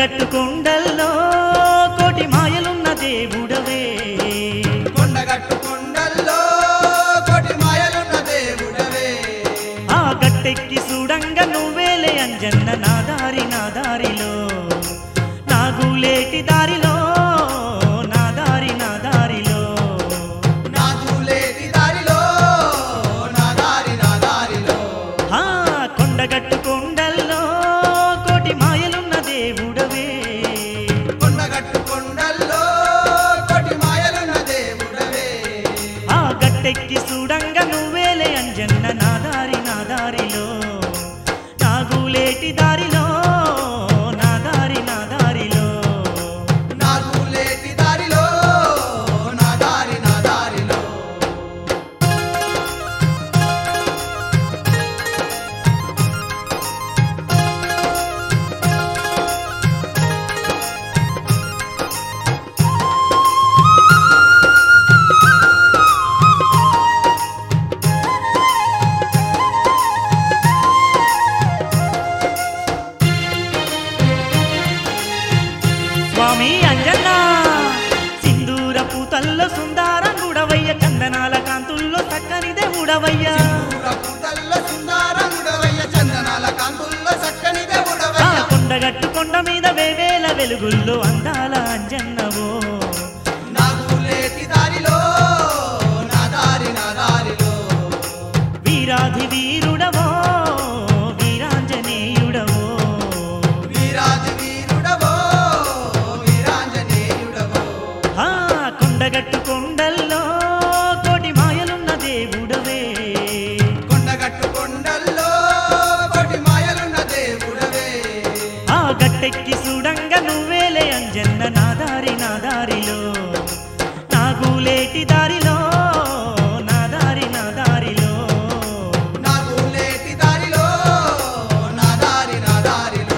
కొండగట్టు కొండల్లో కోటి మాయలున్న దేవుడవే కొండగట్టు కొండల్లో కోటి మాయలున్న దేవుడవే ఆ గట్టెక్కి చూడంగ నువ్వేలే అంజన్న నా దారి నా దారిలో నాగులేటి దారిలో నా దారి నా దారిలో నా దూలేటి దారిలో నా దారి నా దారిలో ఆ కొండగట్టు కొండల్లో కోటి మాయలున్న దేవుడవే కొండగట్టు కొండల్లో కోటి మాయలున్న దేవుడవే ఆ గట్టెక్కి చూడంగ నువ్వేలే అంజన్న నా దారి నా దారిలో నాగులేటి దారిలో నా దారి నా దారిలో నా దూలేటి దారిలో నా దారి నా దారిలో స్వామి అంజన్న సింధూర పూతల్లో సుందారంగుడవయ్య చందనాల కాంతుల్లో చక్కని దేవుడవయ్య పూతల్లో సుందరంగుడవయ్య చందనాల కాంతుల్లో చక్కని ఆ దేవుడవయ్య కొండగట్టు కొండ మీద వేవేల వెలుగుల్లో అందాల అంజన్నవో నా దూలేటి దారిలో నా దారి నా దారిలో వీరాధి వీరుడవో వీరాంజనేయుడవో వీరాజు వీరుడవో వీరాంజనేయుడవో ఆ కొండగట్టు కొండల్లో కోటి మాయలున్న దేవుడవే కొండగట్టు కొండల్లో కోటి మాయలున్న దేవుడవే ఆ గట్టెక్కి చూడంగ నువ్వేలే అంజన్న నా దారి నా దారిలో నాగులేటి దారిలో నా దారి నా దారిలో నా దూలేటి దారిలో నా దారి నా దారిలో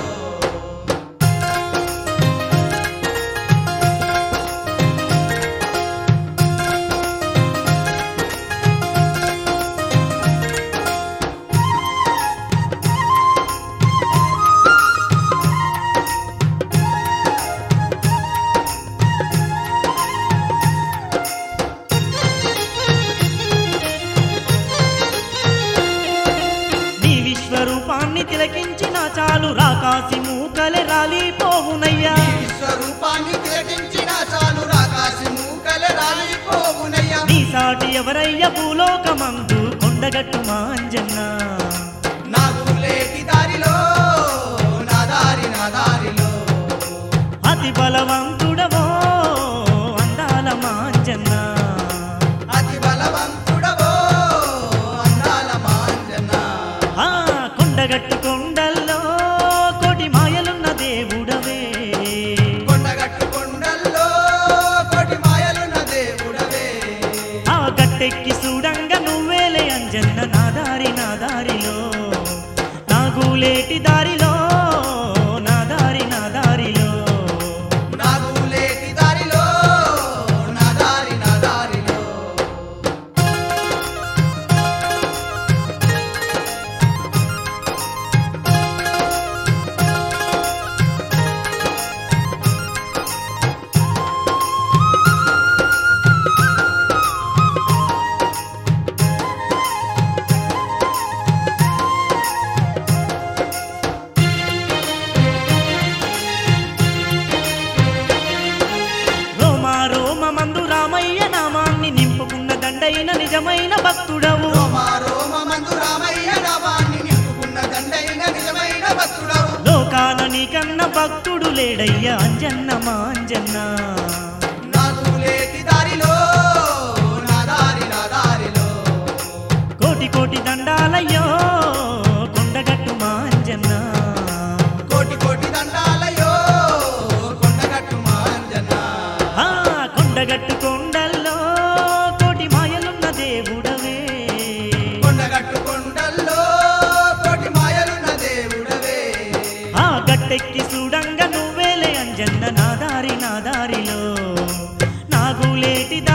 నీ విశ్వరూపాన్ని తిలకించిన చాలు రాకాసి మూకలే రాలిపోవునయ్యా విశ్వరూపాన్ని తిలకించిన చాలు రాకాసి మూకలే రాలిపోవునయ్యా నీ సాటి ఎవరయ్య భూలోకమందు కొండగట్టు మాంజన్న నా దూలేటి దారిలో నా దారి నా దారిలో అతి బలవంతుడవో అందాల మాంజన్న అతి బలవంతుడవో అందాల మాంజన ఆ కొండగట్టు కొండల్లో కోటి మాయలున్న దేవుడవే కొండగట్టు కొండల్లో కోటి మాయలున్న దేవుడవే ఆ గట్టెక్కి చూడంగ నువ్వేలే అంజన్న నా దారి నా దారిలో నాగులేటి దారిలో నా దారి నా దారిలో నా దూలేటి దారిలో నా దారి నా దారిలో రోమా రోమ మందు రామయ్య నామాన్ని నింపుకున్న దండైన నిజమైన భక్తుడవు రోమ రోమ మందు రామయ్య నామాన్ని నింపుకున్న దండైన నిజమైన భక్తుడవు లోకాల నీకన్న భక్తుడు లేడయ్య అంజన్న మాంజన్న నా దూలేటి దారిలో నా దారి నా దారిలో కోటి కోటి దండాలయ్యో కొండగట్టు మాంజన్న కోటి కోటి దండాలయో కొండగట్టు మాంజన ఆ కొండగట్టు కొండల్లో కోటి మాయలున్న దేవుడవే కొండగట్టు కొండల్లో కోటి మాయలున్న దేవుడవే ఆ గట్టెక్కి చూడంగ నువ్వేలే అంజన్న నా దారి నా దారిలో నాగులేటి